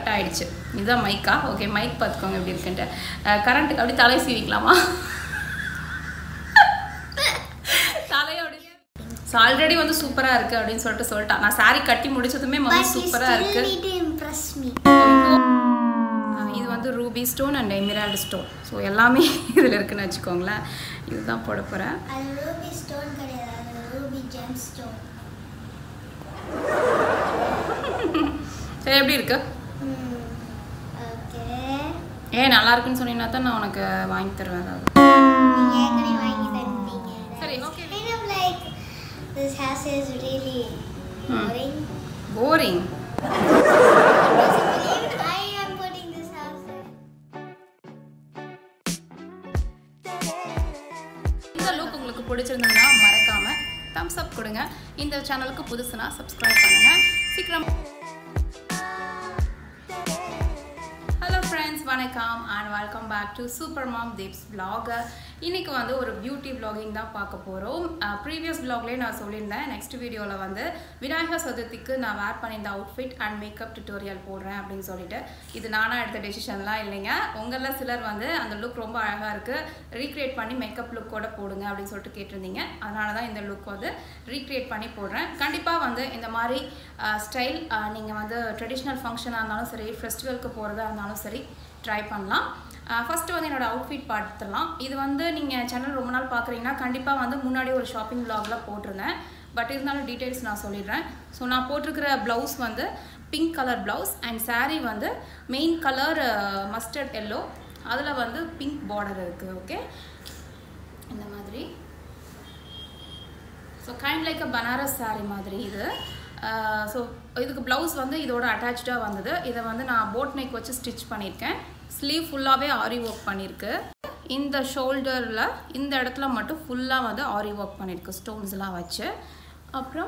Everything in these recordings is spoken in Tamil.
கட் ஆயிடுச்சு இதுதான் மைக்கா ஓகே மைக் பார்த்துக்கோங்க எப்படி இருக்குன்ட்டு கரண்ட்டுக்கு அப்படி தலை சீவிக்கலாமா தலையோட ஸோ ஆல்ரெடி வந்து சூப்பராக இருக்குது அப்படின்னு சொல்லிட்டு சொல்லிட்டான் நான் saree கட்டி முடிச்சதுமே மம்மி But you சூப்பராக still இருக்குது need to impress me. இது வந்து ruby stone and emerald stone so எல்லாமே இதில் இருக்குன்னு வச்சுக்கோங்களேன் இதுதான் போட போகிறேன் அது ரூபி ஸ்டோன் கிடையாது அது ரூபி ஜெம் ஸ்டோன் சரி எப்படி இருக்கு ஓகே ஏன் நல்லா இருக்குன்னு சொன்னீங்கன்னா தான் நான் உனக்கு வாங்கி தருவேன் ஏதாவது நீங்க ஏற்கனவே வாங்கி தந்தீங்க சரி, okay. kind of like this house is really Hmm. boring boring I am putting this house in. இந்த லுக் உங்களுக்கு பிடிச்சிருந்ததுன்னா மறக்காம தம்ஸ் அப் கொடுங்க இந்த சேனலுக்கு புதுசுனா சப்ஸ்கிரைப் பண்ணுங்க சீக்கிரம் ஹலோ ஃப்ரெண்ட்ஸ் வணக்கம் and welcome back to super mom Deeps vlog இன்னைக்கு வந்து ஒரு பியூட்டி vlogging தான் பார்க்க போகிறோம் ப்ரீவியஸ் vlogலேயே நான் சொல்லியிருந்தேன் நெக்ஸ்ட் வீடியோவில் வந்து விநாயகர் சதுர்த்திக்கு நான் வேர் பண்ணியிருந்த அவுட்ஃபிட் அண்ட் மேக்கப் டியூட்டோரியல் போடுறேன் அப்படின்னு சொல்லிட்டு இது நானாக எடுத்த டெசிஷன்லாம் இல்லைங்க உங்களில் சிலர் வந்து அந்த லுக் ரொம்ப அழகாக இருக்குது ரீக்ரியேட் பண்ணி மேக்கப் லுக்கோட போடுங்க அப்படின்னு சொல்லிட்டு கேட்டிருந்தீங்க அதனால தான் இந்த லுக் வந்து ரீக்ரியேட் பண்ணி போடுறேன் கண்டிப்பாக வந்து இந்த மாதிரி ஸ்டைல் நீங்கள் வந்து ட்ரெடிஷ்னல் ஃபங்க்ஷனாக இருந்தாலும் சரி ஃபெஸ்டிவலுக்கு போகிறதா இருந்தாலும் சரி ட்ரை பண்ணலாம் ஃபஸ்ட்டு வந்து என்னோட அவுட்ஃபிட் பார்த்துடலாம் இது வந்து நீங்கள் சேனல் ரொம்ப நாள் பார்க்குறீங்கன்னா கண்டிப்பாக வந்து முன்னாடி ஒரு ஷாப்பிங் vlogல போட்டிருந்தேன் பட் இருந்தாலும் டீட்டெயில்ஸ் நான் சொல்லிடுறேன் ஸோ நான் போட்டிருக்கிற ப்ளவுஸ் வந்து pink colour blouse and saree வந்து மெயின் கலர் மஸ்டர்ட் எல்லோ அதில் வந்து பிங்க் பார்டர் இருக்குது ஓகே இந்த மாதிரி so kind like a Banaras saree மாதிரி இது ஸோ இதுக்கு ப்ளவுஸ் வந்து இதோட அட்டாச்சாக வந்தது இதை வந்து நான் போட் நெக் வச்சு ஸ்டிச் பண்ணியிருக்கேன் ஸ்லீவ் ஃபுல்லாகவே ஆரி ஒர்க் பண்ணியிருக்கு இந்த ஷோல்டரில் இந்த இடத்துல மட்டும் ஃபுல்லாக வந்து ஆரி ஒர்க் பண்ணியிருக்கு ஸ்டோன்ஸ்லாம் வச்சு அப்புறம்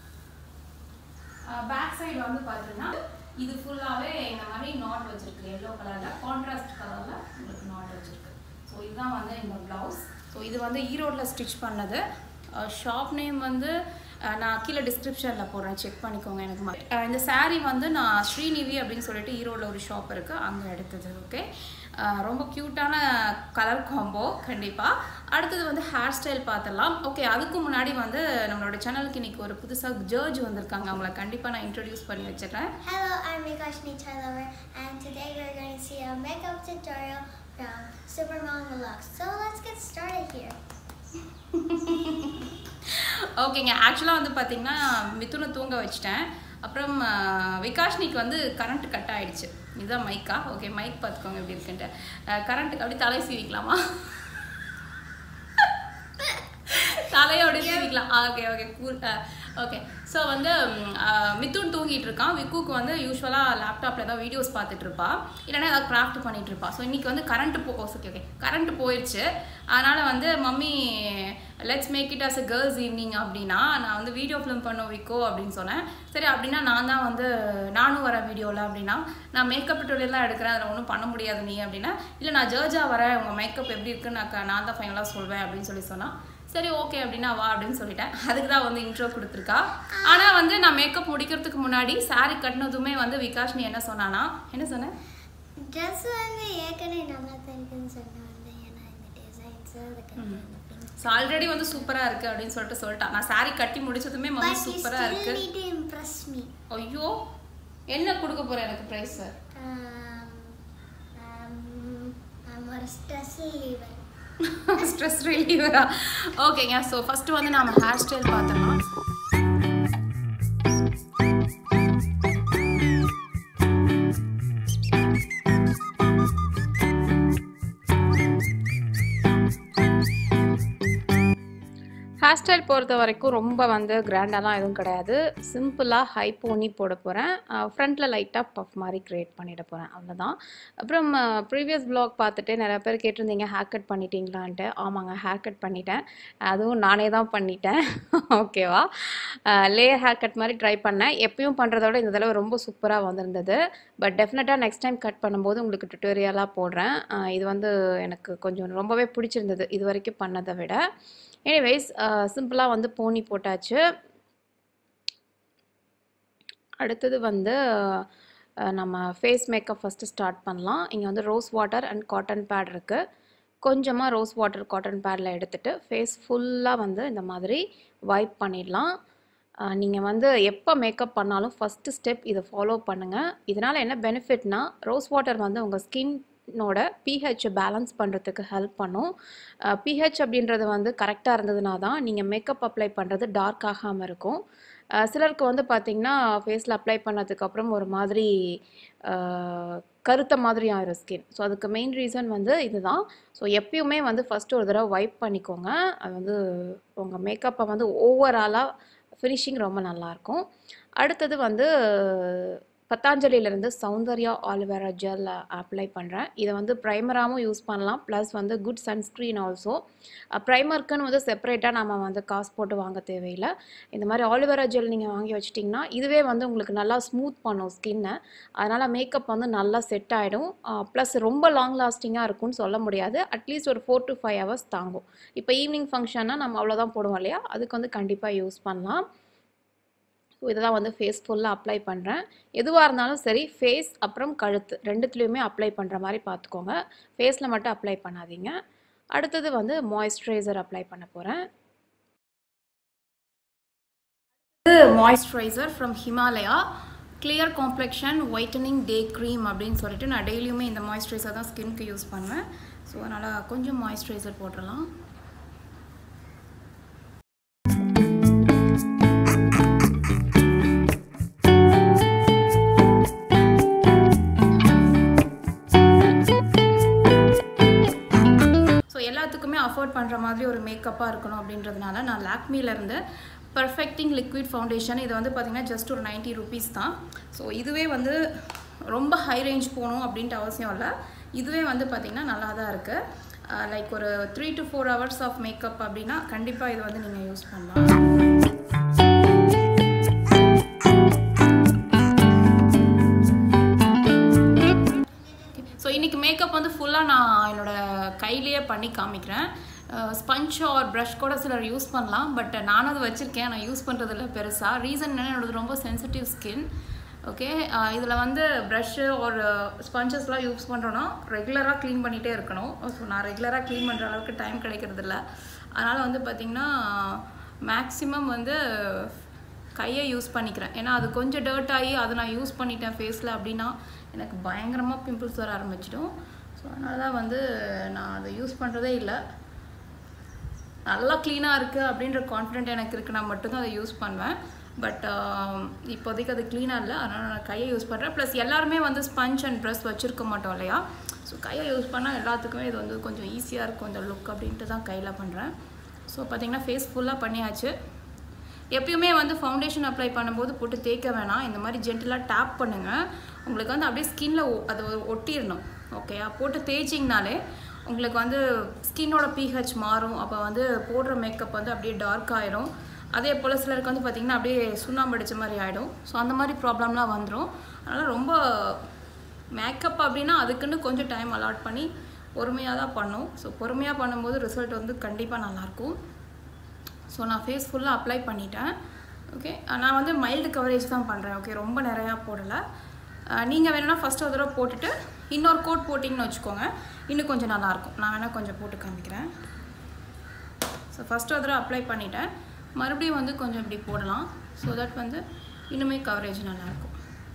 பேக் சைடு வந்து பார்த்தீங்கன்னா இது ஃபுல்லாகவே இந்த மாதிரி நாட் வச்சிருக்கு எல்லோ கலரில் கான்ட்ராஸ்ட் கலரில் உங்களுக்கு நாட் வச்சிருக்கு ஸோ இதுதான் வந்து இந்த ப்ளவுஸ் ஸோ இது வந்து ஈரோட்டில் ஸ்டிச் பண்ணது ஷாப் நேம் வந்து அஹ், நான் கீழே டிஸ்கிரிப்ஷனில் போடுறேன் செக் பண்ணிக்கோங்க எனக்கு ம- அஹ், இந்த saree வந்து நான் ஸ்ரீநிவி அப்படின்னு சொல்லிட்டு ஈரோடில் ஒரு ஷாப் இருக்குது அங்கே எடுத்தது ஓகே ரொம்ப க்யூட்டான கலர் காம்போ கண்டிப்பாக அடுத்தது வந்து ஹேர் ஸ்டைல் பார்த்துடலாம் ஓகே அதுக்கு முன்னாடி வந்து நம்மளோட சேனலுக்கு இன்னைக்கு ஒரு புதுசாக ஜர்ஜ் வந்திருக்காங்க அவங்கள கண்டிப்பாக நான் இன்ட்ரடியூஸ் பண்ணி வச்சிடுறேன் Hello, I'm Mikashni Charlover, and today we're going to see a makeup tutorial from Super Mom Deluxe. So let's get started here. ஓகேங்க ஆக்சுவலாக வந்து பார்த்தீங்கன்னா மிதுனை தூங்க வச்சிட்டேன் அப்புறம் அஹ், விகாஷ்னிக்கு வந்து கரண்ட் கட் ஆயிடுச்சு இதுதான் மைக்கா ஓகே மைக் பார்த்துக்கோங்க எப்படி இருக்குன்ட்டு கரண்ட்டுக்கு அப்படி தலை சீவிக்கலாமா தலையோட சீவிக்கலாம் okay okay cool okay so வந்து ம், அஹ், மிதுன் தூங்கிட்டு இருக்கான் விக்குக்கு வந்து யூஸ்வலாக லேப்டாப்பில் ஏதாவது வீடியோஸ் பார்த்துட்டு இருப்பா இல்லைன்னா ஏதாவது கிராஃப்ட் பண்ணிட்டு இருப்பா ஸோ இன்னைக்கு வந்து கரண்ட் போ ஓகே ஓகே கரண்ட் போயிடுச்சு அதனால் வந்து mummy let's make it as a girls evening அப்படின்னா நான் வந்து வீடியோ ஃபிலிம் பண்ண விக்கோ அப்படின்னு சொன்னேன் சரி அப்படின்னா நான் தான் வந்து நானும் வரேன் வீடியோவில் அப்படின்னா நான் மேக்கப் டுட்டோரியல்லாம் எடுக்கிறேன் அதில் ஒன்றும் பண்ண முடியாது நீ அப்படின்னா இல்லை நான் ஜர்ஜாக வரேன் உங்கள் மேக்கப் எப்படி இருக்குன்னு நான் க- நான் தான் ஃபைனலாக சொல்வேன் அப்படின்னு சொல்லி சொன்னான் சரி ஓகே அப்படின்னா வா அப்படின்னு சொல்லிட்டேன் அதுக்கு தான் வந்து இன்ட்ரோ கொடுத்துருக்கா ஆனால் வந்து நான் மேக்கப் முடிக்கிறதுக்கு முன்னாடி saree கட்டினதுமே வந்து விகாஷ் நீ என்ன சொன்னானா என்ன சொன்னேன் ட்ரெஸ் வந்து ஏற்கனவே நல்லா தான் இருக்குன்னு சொன்னேன் வந்து ஏன்னா இந்த டிசைன்ஸ் அதுக்கு அந்த pink. ஸோ ஆல்ரெடி வந்து சூப்பராக இருக்குது அப்படின்னு சொல்லிட்டு சொல்லிட்டான் நான் saree கட்டி முடிச்சதுமே But மம்மி you சூப்பராக still இருக்கு need to impress me. ஐயோ என்ன கொடுக்க போகிறேன் எனக்கு prize Um, um, I'm a stress reliever. Stress ரிலீவரா ஓகேங்க ஸோ ஃபஸ்ட்டு வந்து நாம ஹேர் ஸ்டைல் பார்த்துடலாம் ஹேர் ஸ்டைல் பொறுத்த வரைக்கும் ரொம்ப வந்து கிராண்டாலாம் எதுவும் கிடையாது சிம்பிளாக ஹை போனி போட போகிறேன் ஃப்ரண்ட்டில் லைட்டாக பஃப் மாதிரி க்ரியேட் பண்ணிட போகிறேன் அவ்வளோதான் அப்புறம் ப்ரீவியஸ் vlog பார்த்துட்டு நிறைய பேர் கேட்டிருந்தீங்க ஹேர் கட் பண்ணிட்டீங்களான்ட்டு ஆமாங்க ஹேர் கட் பண்ணிட்டேன் அதுவும் நானே தான் பண்ணிட்டேன் ஓகேவா லேயர் ஹேர் கட் மாதிரி ட்ரை பண்ணேன் எப்பயும் பண்ணுறதோட இந்த தடவை ரொம்ப சூப்பராக வந்திருந்தது பட் டெஃபினட்டாக நெக்ஸ்ட் டைம் கட் பண்ணும்போது உங்களுக்கு டுட்டோரியலாக போடுறேன் அஹ் இது வந்து எனக்கு கொஞ்சம் ரொம்பவே பிடிச்சிருந்தது இது வரைக்கும் பண்ணதை விட எனிவைஸ் சிம்பிளாக வந்து போனி போட்டாச்சு அடுத்தது வந்து அஹ், நம்ம ஃபேஸ் மேக்கப் ஃபஸ்ட்டு ஸ்டார்ட் பண்ணலாம் இங்கே வந்து rose water and cotton pad இருக்குது கொஞ்சமாக ரோஸ் வாட்டர் காட்டன் பேடில் எடுத்துகிட்டு ஃபேஸ் ஃபுல்லாக வந்து இந்த மாதிரி வைப் பண்ணிடலாம் நீங்கள் வந்து எப்போ மேக்கப் பண்ணாலும் ஃபஸ்ட்டு ஸ்டெப் இதை ஃபாலோ பண்ணுங்கள் இதனால் என்ன பெனிஃபிட்னா ரோஸ் வாட்டர் வந்து உங்கள் ஸ்கின்னோட பிஹெச் பேலன்ஸ் பண்ணுறதுக்கு ஹெல்ப் பண்ணும் பிஹெச் அப்படின்றது வந்து கரெக்டாக இருந்ததுனா தான் நீங்கள் மேக்கப் அப்ளை பண்ணுறது டார்க் ஆகாமல் இருக்கும் அஹ் சிலருக்கு வந்து பார்த்திங்கன்னா ஃபேஸில் அப்ளை பண்ணதுக்கப்புறம் ஒரு மாதிரி அஹ், கருத்த மாதிரி ஆயிரும் ஸ்கின் ஸோ அதுக்கு மெயின் ரீசன் வந்து இதுதான் ஸோ எப்பயுமே வந்து ஃபஸ்ட்டு ஒரு தடவை வைப் பண்ணிக்கோங்க அது வந்து உங்கள் மேக்கப்பை வந்து ஓவராலாக ஃபினிஷிங் ரொம்ப நல்லாயிருக்கும் அடுத்தது வந்து பத்தாஞ்சலியிலேருந்து சௌந்தர்யா ஆலிவேரா ஜெல் அப்ளை பண்ணுறேன் இதை வந்து ப்ரைமராகவும் யூஸ் பண்ணலாம் ப்ளஸ் வந்து குட் சன்ஸ்க்ரீன் ஆல்சோ ப்ரைமருக்குன்னு வந்து செப்பரேட்டாக நம்ம வந்து காசு போட்டு வாங்க தேவையில்லை இந்த மாதிரி ஆலிவேரா ஜெல் நீங்கள் வாங்கி வச்சிட்டிங்கன்னா இதுவே வந்து உங்களுக்கு நல்லா ஸ்மூத் பண்ணும் ஸ்கின்னை அதனால் மேக்கப் வந்து நல்லா செட் ஆகிடும் ப்ளஸ் ரொம்ப லாங் லாஸ்டிங்காக இருக்கும்னு சொல்ல முடியாது அட்லீஸ்ட் ஒரு ஃபோர் டு ஃபைவ் ஹவர்ஸ் தாங்கும் இப்போ ஈவினிங் ஃபங்க்ஷன்னா நம்ம அவ்வளோதான் போடுவோம் இல்லையா அதுக்கு வந்து கண்டிப்பாக யூஸ் பண்ணலாம் ஸோ இதை தான் வந்து ஃபேஸ் ஃபுல்லாக அப்ளை பண்ணுறேன் எதுவாக இருந்தாலும் சரி ஃபேஸ் அப்புறம் கழுத்து ரெண்டுத்துலேயுமே அப்ளை பண்ணுற மாதிரி பார்த்துக்கோங்க ஃபேஸில் மட்டும் அப்ளை பண்ணாதீங்க அடுத்தது வந்து மாய்ஸ்சரைசர் அப்ளை பண்ண போகிறேன் இது moisturiser from Himalaya clear complexion whitening day cream அப்படின்னு சொல்லிட்டு நான் டெய்லியுமே இந்த மாய்ஸ்சரைசர் தான் ஸ்கின்க்கு யூஸ் பண்ணுவேன் ஸோ அதனால் கொஞ்சம் மாய்ஸ்சரைசர் போட்டுடலாம் ஸோ எல்லாத்துக்குமே அஃபோர்ட் பண்ணுற மாதிரி ஒரு மேக்கப்பாக இருக்கணும் அப்படின்றதுனால நான் லாக்மிலேருந்து பர்ஃபெக்டிங் லிக்விட் ஃபவுண்டேஷன் இது வந்து பார்த்திங்கன்னா ஜஸ்ட் ஒரு 90 ருபீஸ் தான் ஸோ இதுவே வந்து ரொம்ப ஹை ரேஞ்ச் போகணும் அப்படின்ட்டு அவசியம் இல்லை இதுவே வந்து பார்த்திங்கன்னா நல்லா தான் இருக்குது லைக் ஒரு three to four hours of makeup அப்படின்னா கண்டிப்பாக இது வந்து நீங்கள் யூஸ் பண்ணலாம் ஸோ இன்றைக்கி மேக்கப் வந்து ஃபுல்லாக நான் என்னோட கையிலேயே பண்ணி காமிக்கிறேன் ஸ்பஞ்ச் ஆர் ப்ரஷ் கூட சிலர் யூஸ் பண்ணலாம் பட் நானும் அது வச்சுருக்கேன் நான் யூஸ் பண்ணுறதில்ல பெருசாக ரீசன் என்னென்னா என்னோடது ரொம்ப சென்சிட்டிவ் ஸ்கின் ஓகே இதில் வந்து ப்ரஷ்ஷு ஒரு ஸ்பஞ்சஸ்லாம் யூஸ் பண்ணுறோன்னா ரெகுலராக க்ளீன் பண்ணிகிட்டே இருக்கணும் ஸோ நான் ரெகுலராக க்ளீன் பண்ணுற அளவுக்கு டைம் கிடைக்கிறதில்ல அதனால் வந்து பார்த்திங்கன்னா மேக்ஸிமம் வந்து கையை யூஸ் பண்ணிக்கிறேன் ஏன்னா அது கொஞ்சம் டர்ட் ஆகி அதை நான் யூஸ் பண்ணிட்டேன் ஃபேஸில் அப்படின்னா எனக்கு பயங்கரமாக பிம்பிள்ஸ் வர ஆரம்பிச்சிடும் ஸோ அதனால தான் வந்து நான் அதை யூஸ் பண்ணுறதே இல்லை நல்லா க்ளீனாக இருக்குது அப்படின்ற கான்ஃபிடென்ட் எனக்கு இருக்குன்னா மட்டும்தான் அதை யூஸ் பண்ணுவேன் பட் இப்போதைக்கு அது க்ளீனாக இல்லை அதனால் நான் கையை யூஸ் பண்ணுறேன் ப்ளஸ் எல்லாருமே வந்து ஸ்பஞ்ச் அண்ட் ப்ரெஸ் வச்சுருக்க மாட்டோம் இல்லையா ஸோ கையை யூஸ் பண்ணால் எல்லாத்துக்குமே இது வந்து கொஞ்சம் ஈஸியாக இருக்கும் இந்த லுக் அப்படின்ட்டு தான் கையில் பண்ணுறேன் ஸோ பார்த்திங்கன்னா ஃபேஸ் ஃபுல்லாக பண்ணியாச்சு எப்பயுமே வந்து ஃபவுண்டேஷன் அப்ளை பண்ணும்போது போட்டு தேய்க்க வேணாம் இந்த மாதிரி ஜென்டலாக டேப் பண்ணுங்கள் உங்களுக்கு வந்து அப்படியே ஸ்கின்ல அது ஒட்டிடணும் ஓகேயா போட்டு தேய்ச்சிங்கனாலே உங்களுக்கு வந்து ஸ்கின்னோட பிஹெச் மாறும் அப்போ வந்து போடுற மேக்கப் வந்து அப்படியே டார்க் ஆயிடும் அதே போல் சிலருக்கு வந்து பார்த்திங்கன்னா அப்படியே சுண்ணாம்பு அடிச்ச மாதிரி ஆகிடும் ஸோ அந்த மாதிரி ப்ராப்ளம்லாம் வந்துடும் அதனால் ரொம்ப மேக்கப் அப்படின்னா அதுக்குன்னு கொஞ்சம் டைம் அலாட் பண்ணி பொறுமையாக தான் பண்ணும் ஸோ பொறுமையாக பண்ணும்போது ரிசல்ட் வந்து கண்டிப்பாக நல்லாயிருக்கும் ஸோ நான் ஃபேஸ் ஃபுல்லாக அப்ளை பண்ணிட்டேன் ஓகே நான் வந்து மைல்டு கவரேஜ் தான் பண்ணுறேன் ஓகே ரொம்ப நிறையா போடலை நீங்கள் வேணும்னா ஃபஸ்ட்டு ஒரு தடவை போட்டுட்டு இன்னொரு கோட் போட்டிங்கன்னு வச்சுக்கோங்க இன்னும் கொஞ்சம் நல்லாயிருக்கும் நான் வேணால் கொஞ்சம் போட்டு காமிக்கிறேன் ஸோ ஃபஸ்ட்டு ஒரு தடவை அப்ளை பண்ணிட்டேன் மறுபடியும் வந்து கொஞ்சம் இப்படி போடலாம் ஸோ தட் வந்து இன்னுமே கவரேஜ் நல்லாயிருக்கும்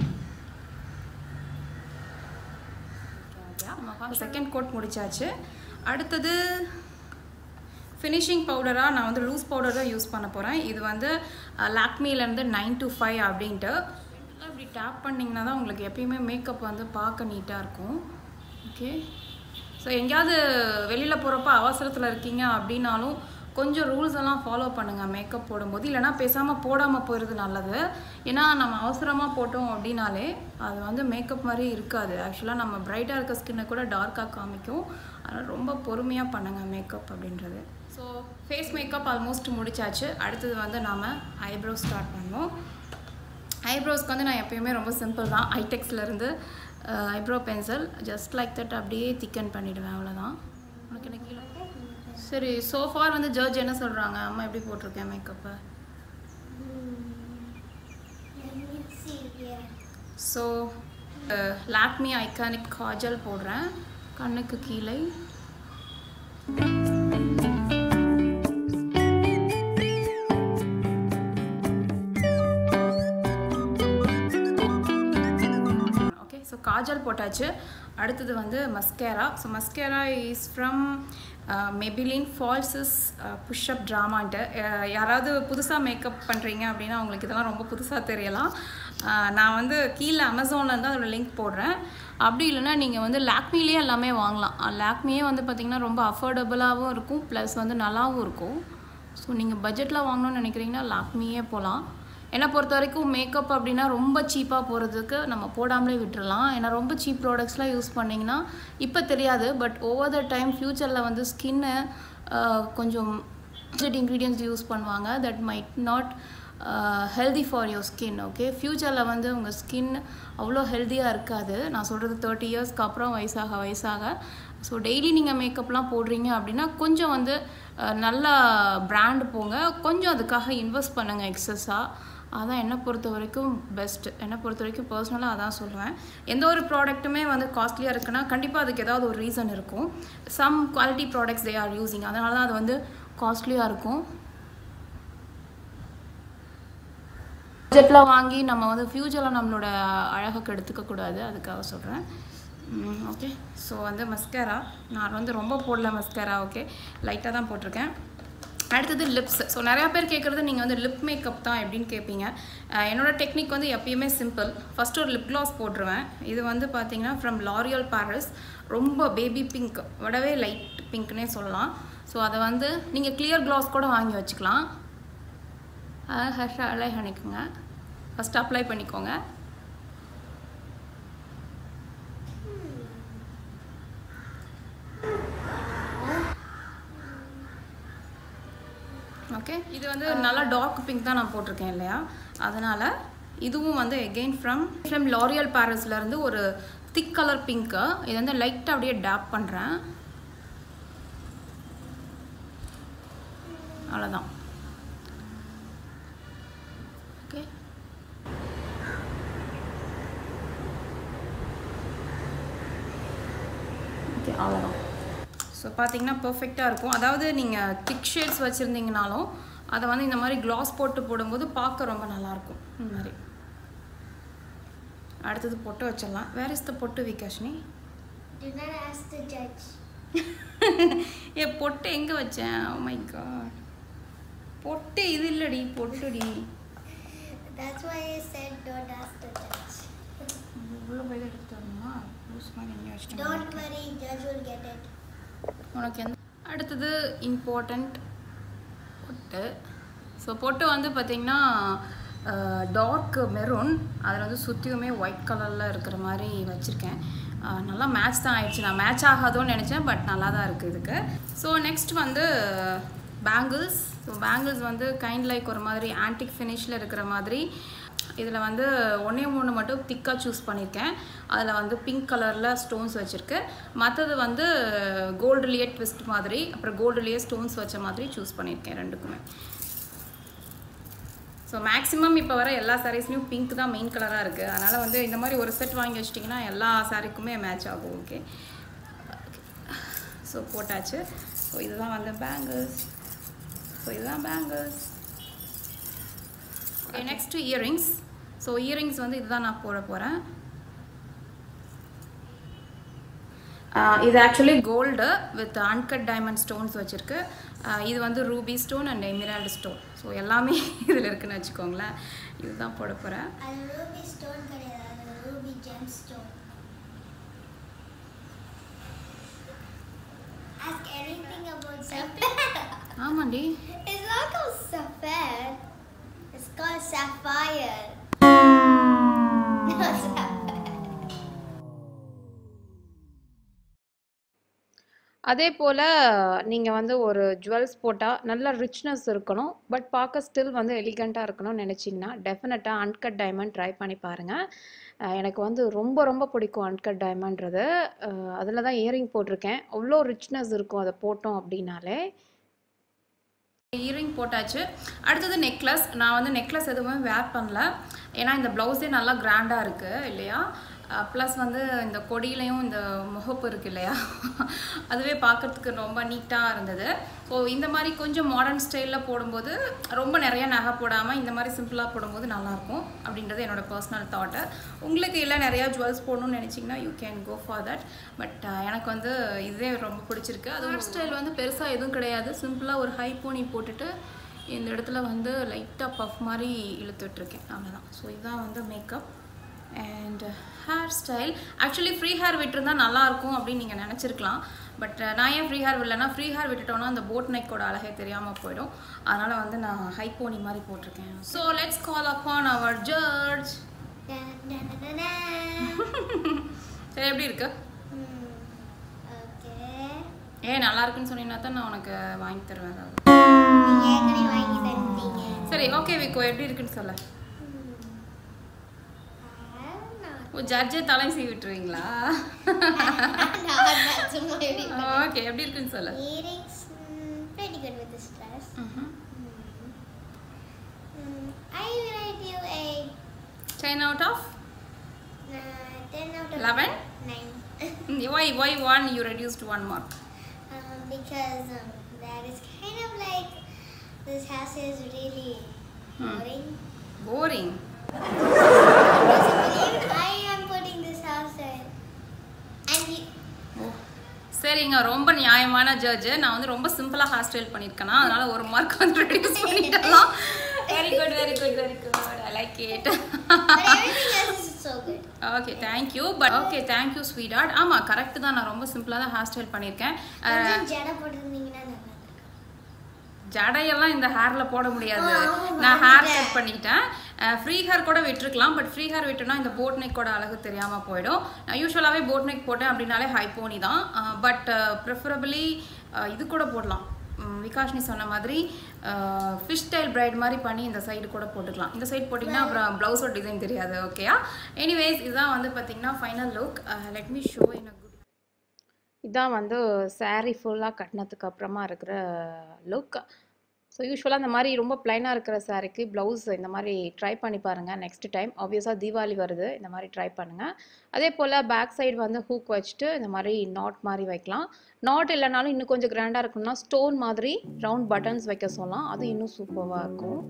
செகண்ட் கோட் முடிச்சாச்சு அடுத்தது ஃபினிஷிங் பவுடராக நான் வந்து லூஸ் பவுடர் தான் யூஸ் பண்ண போகிறேன் இது வந்து லாக்மிலேருந்து நைன் டு ஃபைவ் அப்படின்ட்டு இப்படி டேப் பண்ணிங்கன்னா தான் உங்களுக்கு எப்பயுமே மேக்கப் வந்து பார்க்க நீட்டாக இருக்கும் ஓகே ஸோ எங்கேயாவது வெளியில் போகிறப்ப அவசரத்தில் இருக்கீங்க அப்படின்னாலும் கொஞ்சம் ரூல்ஸ் எல்லாம் ஃபாலோ பண்ணுங்கள் மேக்கப் போடும்போது இல்லைனா பேசாமல் போடாமல் போயிடுறது நல்லது ஏன்னா நம்ம அவசரமாக போட்டோம் அப்படின்னாலே அது வந்து மேக்கப் மாதிரி இருக்காது ஆக்சுவலாக நம்ம பிரைட்டாக இருக்க ஸ்கின்னை கூட டார்க்காக காமிக்கும் அதனால் ரொம்ப பொறுமையாக பண்ணுங்கள் மேக்கப் அப்படின்றது ஸோ ஃபேஸ் மேக்கப் ஆல்மோஸ்ட் முடிச்சாச்சு அடுத்தது வந்து நாம் ஐப்ரோ ஸ்டார்ட் பண்ணோம் ஐப்ரோஸ்க்கு வந்து நான் எப்பயுமே ரொம்ப சிம்பிள் தான் ஐடெக்ஸ்லேருந்து eyebrow pencil just like that அப்படியே திக்கன் பண்ணிவிடுவேன் அவ்வளோதான் உனக்கு என்ன கீழே சரி சோஃபார் வந்து ஜட்ஜ் என்ன சொல்கிறாங்க அம்மா எப்படி போட்டிருக்கேன் மேக்கப்பை Let me see here. So Lakme iconic kajal போடுறேன் கண்ணுக்கு கீழே ஓகே ஸோ காஜல் போட்டாச்சு அடுத்தது வந்து mascara so mascara is from Maybelline falsies push up ட்ராமான்ட்டு யாராவது புதுசாக மேக்கப் பண்ணுறீங்க அப்படின்னா உங்களுக்கு இதெல்லாம் ரொம்ப புதுசாக தெரியலாம் அஹ், நான் வந்து கீழே அமேசானில் இருந்து அதோட லிங்க் போடுறேன் அப்படி இல்லைன்னா நீங்கள் வந்து லாக்மிலேயே எல்லாமே வாங்கலாம் லாக்மியே வந்து பார்த்திங்கன்னா ரொம்ப அஃபோர்டபுளாகவும் இருக்கும் ப்ளஸ் வந்து நல்லாவும் இருக்கும் ஸோ நீங்கள் பட்ஜெட்டில் வாங்கணும்னு நினைக்கிறீங்கன்னா லாக்மியே போகலாம் என்னை பொறுத்த வரைக்கும் மேக்கப் அப்படின்னா ரொம்ப சீப்பாக போகிறதுக்கு நம்ம போடாமலே விட்டுறலாம் ஏன்னா ரொம்ப சீப் ப்ராடக்ட்ஸ்லாம் யூஸ் பண்ணிங்கன்னா இப்போ தெரியாது பட் ஓவர் த டைம் ஃப்யூச்சரில் வந்து ஸ்கின்னு கொஞ்சம் இன்க்ரீடியன்ஸ் யூஸ் பண்ணுவாங்க that might not healthy for your skin okay ஃப்யூச்சரில் வந்து உங்கள் ஸ்கின் அவ்வளோ ஹெல்த்தியாக இருக்காது நான் சொல்கிறது தேர்ட்டி இயர்ஸ்க்கு அப்புறம் வயசாக வயசாக ஸோ டெய்லி நீங்கள் மேக்கப்லாம் போடுறீங்க அப்படின்னா கொஞ்சம் வந்து அஹ், நல்ல பிராண்ட் போங்க கொஞ்சம் அதுக்காக இன்வெஸ்ட் பண்ணுங்கள் எக்ஸஸாக அதான் என்னை பொறுத்த வரைக்கும் பெஸ்ட் என்னை பொறுத்த வரைக்கும் பர்சனலாக அதான் சொல்லுவேன் எந்த ஒரு ப்ராடக்ட்டுமே வந்து காஸ்ட்லியாக இருக்குன்னா கண்டிப்பாக அதுக்கு ஏதாவது ஒரு ரீசன் இருக்கும் some quality products they are using அதனால தான் அது வந்து காஸ்ட்லியாக இருக்கும் பட்ஜெட்டில் வாங்கி நம்ம வந்து ஃப்யூச்சரில் நம்மளோட அழகை கெடுத்துக்க கூடாது அதுக்காக சொல்கிறேன் ஓகே ஸோ வந்து மஸ்கரா நான் வந்து ரொம்ப போடல மஸ்கரா ஓகே லைட்டாக தான் போட்டிருக்கேன் அடுத்தது லிப்ஸ் ஸோ நிறையா பேர் கேட்குறது நீங்கள் வந்து லிப் மேக்கப் தான் எப்படின்னு கேட்பீங்க அஹ் என்னோட டெக்னிக் வந்து எப்பயுமே சிம்பிள் ஃபஸ்ட்டு ஒரு லிப் க்ளாஸ் போட்டுருவேன் இது வந்து பார்த்தீங்கன்னா ஃப்ரம் லாரியல் பாரிஸ் ரொம்ப பேபி பிங்க் விடவே லைட் பிங்க்னே சொல்லலாம் ஸோ அதை வந்து நீங்கள் கிளியர் க்ளாஸ் கூட வாங்கி வச்சுக்கலாம் அதை ஹர்ஷா அப்ளை பண்ணிக்கோங்க ஃபஸ்ட் அப்ளை பண்ணிக்கோங்க ஓகே இது வந்து நல்லா டார்க் பிங்க் தான் நான் போட்டிருக்கேன் இல்லையா அதனால் இதுவும் வந்து எகெயின் ஃப்ரம் ஃப்ரம் லாரியல் இருந்து ஒரு திக் கலர் பிங்க்கு இது வந்து லைட்டாக அப்படியே டேப் பண்ணுறேன் அவ்வளோதான் ஓகே ஓகே அவ்வளோதான் ஸோ பார்த்தீங்கன்னா பர்ஃபெக்டாக இருக்கும் அதாவது நீங்கள் திக் ஷேட்ஸ் வச்சுருந்தீங்கனாலும் அதை வந்து இந்த மாதிரி க்ளாஸ் போட்டு போடும்போது பார்க்க ரொம்ப நல்லாயிருக்கும் இந்த மாதிரி அடுத்தது பொட்டு வச்சிடலாம் வேர் இஸ் த பொட்டு Vikashini Do not ask the judge. ஏ பொட்டு எங்கே வச்சேன் ஓ மை காட் பொட்டு இது இல்லடி பொட்டுடி That's why I said don't ask the judge. உள்ள போய் தான் எடுத்துட்டு வரணுமா லூஸ் மாதிரி எங்கேயும் வச்சுட்டேன் Don't worry, judge will get it. உனக்கு எந்த அடுத்தது இம்பார்ட்டண்ட் பொட்டு ஸோ பொட்டு வந்து பார்த்திங்கன்னா டார்க் மெரூன் அதில் வந்து சுற்றியுமே ஒயிட் கலரில் இருக்கிற மாதிரி வச்சுருக்கேன் அஹ், நல்லா மேட்ச் தான் ஆயிடுச்சு நான் மேட்ச் ஆகாதோன்னு நினச்சேன் பட் நல்லா தான் இருக்குது இதுக்கு ஸோ நெக்ஸ்ட் வந்து பேங்கிள்ஸ் ஸோ பேங்கிள்ஸ் வந்து கைண்ட் லைக் ஒரு மாதிரி ஆன்டிக் ஃபினிஷில் இருக்கிற மாதிரி இதில் வந்து ஒன்றே மூணு மட்டும் திக்காக சூஸ் பண்ணியிருக்கேன் அதில் வந்து பிங்க் கலரில் ஸ்டோன்ஸ் வச்சுருக்கு மற்றது வந்து கோல்டுலேயே ட்விஸ்ட் மாதிரி அப்புறம் கோல்டுலேயே ஸ்டோன்ஸ் வச்ச மாதிரி சூஸ் பண்ணியிருக்கேன் ரெண்டுக்குமே ஸோ மேக்ஸிமம் இப்போ வர எல்லா சாரீஸ்லையும் பிங்க் தான் மெயின் கலராக இருக்குது அதனால் வந்து இந்த மாதிரி ஒரு செட் வாங்கி வச்சிட்டிங்கன்னா எல்லா சாரீக்குமே மேட்ச் ஆகும் ஓகே ஸோ போட்டாச்சு ஸோ இதுதான் வந்து பேங்கிள்ஸ் ஸோ இதுதான் bangles okay next earrings so earrings வந்து இதுதான் நான் போட போகிறேன் இது actually gold with uncut diamond stones வச்சுருக்கு இது வந்து ruby stone and emerald stone so எல்லாமே இதில் இருக்குன்னு வச்சுக்கோங்களேன் இதுதான் போட போகிறேன் அது ரூபி ஸ்டோன் கிடையாது அது ruby gem stone Ask anything about sapphire. ஆமாண்டி it's not called sapphire. It's called sapphire. Not sapphire. அதே போல் நீங்கள் வந்து ஒரு ஜுவல்ஸ் போட்டால் நல்ல ரிச்னஸ் இருக்கணும் பட் பார்க்க ஸ்டில் வந்து எலிகண்ட்டாக இருக்கணும்னு நினச்சிங்கன்னா டெஃபினட்டாக அன்கட் டைமண்ட் ட்ரை பண்ணி பாருங்கள் அஹ் எனக்கு வந்து ரொம்ப ரொம்ப பிடிக்கும் அன்கட் டைமண்ட்றது அதில் தான் இயரிங் போட்டிருக்கேன் அவ்வளோ ரிச்னஸ் இருக்கும் அதை போட்டோம் அப்படின்னாலே இயரிங் போட்டாச்சு அடுத்தது நெக்லஸ் நான் வந்து நெக்லஸ் எதுவுமே வேர் பண்ணல ஏன்னா இந்த ப்ளவுஸே நல்லா கிராண்டாக இருக்குது இல்லையா ப்ளஸ் வந்து இந்த கொடியிலையும் இந்த முகப்பு இருக்கு இல்லையா அதுவே பார்க்கறதுக்கு ரொம்ப நீட்டாக இருந்தது ஸோ இந்த மாதிரி கொஞ்சம் மாடர்ன் ஸ்டைலில் போடும்போது ரொம்ப நிறைய நகை போடாமல் இந்த மாதிரி சிம்பிளாக போடும்போது நல்லாயிருக்கும் அப்படின்றது என்னோட பர்சனல் தாட்டு உங்களுக்கு இல்லை நிறையா ஜுவல்ஸ் போடணும்னு நினச்சிங்கன்னா you can go for that but எனக்கு வந்து இதே ரொம்ப பிடிச்சிருக்கு அது ஒரு ஸ்டைல் வந்து பெருசாக எதுவும் கிடையாது சிம்பிளாக ஒரு ஹை போனி போட்டுட்டு இந்த இடத்துல வந்து லைட்டாக பஃப் மாதிரி இழுத்துட்ருக்கேன் அவ்வளோதான் ஸோ இதுதான் வந்து makeup and hair style actually free hair விட்டுருந்தா நல்லாயிருக்கும் அப்படின்னு நீங்கள் நினச்சிருக்கலாம் பட் நான் ஏன் ஃப்ரீ ஹேர் விடலைன்னா ஃப்ரீ ஹேர் விட்டுட்டோன்னா அந்த போட் நெக்கோட அழகே தெரியாமல் போயிடும் அதனால் வந்து நான் ஹை போனி மாதிரி போட்டிருக்கேன் so let's call upon our judge Dun, dun, dun, dun, dun. சரி எப்படி இருக்கு Hmm. Okay. ஏன் நல்லா இருக்குன்னு சொன்னீங்கன்னா தான் நான் உனக்கு வாங்கி தருவேன் ஏதாவது நீங்க ஏற்கனவே வாங்கி தந்தீங்க. சரி ஓகே விக்கோ எப்படி இருக்குன்னு சொல்ல Hmm. I'm not- ஓ ஜட்ஜே தலை சீவி விட்டுருவீங்களா நான் தான் சும்மா இப்படி பண்ணேன். ஓகே எப்படி இருக்குன்னு சொல்ல Earrings, mm, pretty good with this dress. ம்ஹும். Mm, I rate you a 10 out of uh, 10 out of 11? 9. why why one you reduced one mark um, because um, that is kind of like this house is really Hmm. boring. boring Because even I am putting this house in. And you, ஓ சரிங்க ரொம்ப நியாயமான ஜட்ஜ் நான் வந்து ரொம்ப சிம்பிளா ஹேர் ஸ்டைல் பண்ணியிருக்கேனா அதனால ஒரு மார்க் வந்து ரெடியூஸ் பண்ணிட்டலாம் very good very good very good I like it but everything else is so good. Okay thank you but okay thank you sweetheart ஆமாம் கரெக்ட் தான் நான் ரொம்ப சிம்பிளாக தான் ஹேர் ஸ்டைல் பண்ணியிருக்கேன் அஹ், கொஞ்சம் ஜடை போட்டிருந்தீங்கன்னா நல்லா இருக்கும். ஜடையெல்லாம் இந்த ஹேர்ல போட முடியாது ஆ, ஆமா, நான் ஹேர் மறந்துட்டேன். கட் பண்ணிட்டேன் ஃப்ரீ ஹேர் கூட விட்டுருக்கலாம் பட் ஃப்ரீ ஹேர் விட்டோம்னா இந்த போட் நெக்கோட அழகு தெரியாமல் போயிடும் நான் யூஸ்வலாகவே போட் நெக் போட்டேன் அப்படின்னாலே ஹை போனி தான் பட் ப்ரிஃபரபிளி இது கூட போடலாம் உம், விகாஷ்னி சொன்ன மாதிரி ஃபிஷ் ஸ்டைல் பிரைட் மாதிரி பண்ணி இந்த சைடு கூட போட்டுக்கலாம் இந்த சைடு போட்டிங்கன்னா அப்புறம் ப்ளவுஸோட டிசைன் தெரியாது ஓகேயா எனிவேஸ் இதுதான் வந்து பார்த்தீங்கன்னா final look let me show in a good இதான் வந்து saree ஃபுல்லாக கட்டினதுக்கு அப்புறமா இருக்கிற லுக் ஸோ யூஸ்வலாக இந்த மாதிரி ரொம்ப பிளைனாக இருக்கிற சாரீக்கு ப்ளவுஸ் இந்த மாதிரி ட்ரை பண்ணி பாருங்கள் நெக்ஸ்ட் டைம் ஆப்வியஸாக தீபாவளி வருது இந்த மாதிரி ட்ரை பண்ணுங்கள் அதே போல் பேக் சைடு வந்து ஹூக் வச்சுட்டு இந்த மாதிரி நாட் மாதிரி வைக்கலாம் நாட் இல்லைனாலும் இன்னும் கொஞ்சம் கிராண்டாக இருக்கணும்னா ஸ்டோன் மாதிரி ரவுண்ட் பட்டன்ஸ் வைக்க சொல்லலாம் அது இன்னும் சூப்பராக இருக்கும்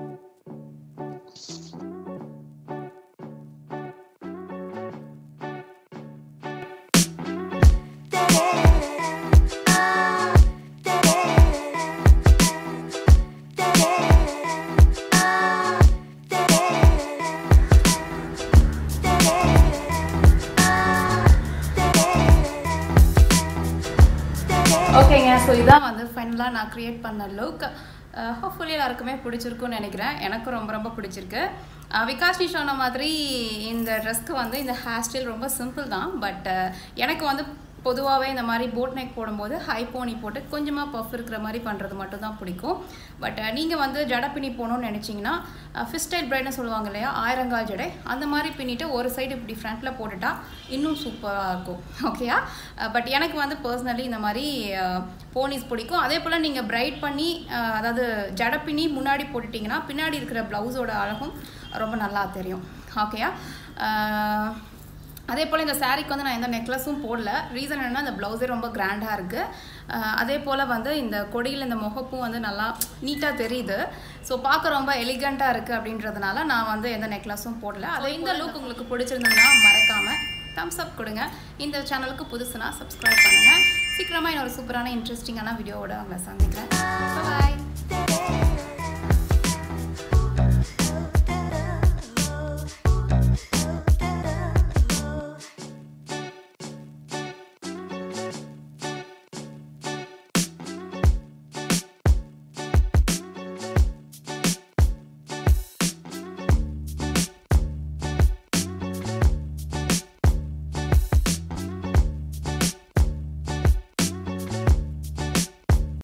ஓகேங்க ஸோ இதான் வந்து ஃபைனலாக நான் க்ரியேட் பண்ண லுக் ஹோப்ஃபுல்லி எல்லாருக்குமே பிடிச்சிருக்குன்னு நினைக்கிறேன் எனக்கும் ரொம்ப ரொம்ப பிடிச்சிருக்கு அஹ் விகாஷ்னி சொன்ன மாதிரி இந்த ட்ரெஸ்க்கு வந்து இந்த ஹேர் ஸ்டைல் ரொம்ப சிம்பிள் தான் பட் எனக்கு வந்து பொதுவாகவே இந்த மாதிரி போட் நெக் போடும்போது ஹை போனி போட்டு கொஞ்சமாக பஃப் இருக்கிற மாதிரி பண்ணுறது மட்டும் தான் பிடிக்கும் பட் நீங்கள் வந்து ஜடை பின்னி போகணும்னு நினச்சிங்கன்னா ஃபிஷ் ஸ்டைல் பிரைட்னு சொல்லுவாங்க இல்லையா ஆயிரங்கால் ஜடை அந்த மாதிரி பின்னிட்டு ஒரு சைடு இப்படி ஃப்ரண்ட்டில் போட்டுட்டா இன்னும் சூப்பராக இருக்கும் ஓகேயா பட் எனக்கு வந்து பர்சனலி இந்த மாதிரி போனிஸ் பிடிக்கும் அதே போல் நீங்கள் பிரைட் பண்ணி அஹ், அதாவது ஜடை பின்னி முன்னாடி போட்டுட்டிங்கன்னா பின்னாடி இருக்கிற ப்ளவுஸோட அழகும் ரொம்ப நல்லா தெரியும் ஓகேயா அஹ், அதே போல் இந்த சாரீக்கு வந்து நான் எந்த நெக்லஸும் போடல ரீசன் என்னன்னா இந்த ப்ளவுஸே ரொம்ப கிராண்டாக இருக்குது அதே போல் வந்து இந்த கொடியில் இந்த முகப்பும் வந்து நல்லா நீட்டாக தெரியுது ஸோ பார்க்க ரொம்ப எலிகண்ட்டாக இருக்குது அப்படின்றதுனால நான் வந்து எந்த நெக்லஸும் போடல அதே இந்த லுக் உங்களுக்கு பிடிச்சிருந்ததுன்னா மறக்காமல் தம்ஸ் அப் கொடுங்க இந்த சேனலுக்கு புதுசுனா சப்ஸ்கிரைப் பண்ணுங்கள் சீக்கிரமாக இன்னொரு சூப்பரான இன்ட்ரெஸ்டிங்கான வீடியோவோட உங்களை சந்திக்கிறேன் பாய்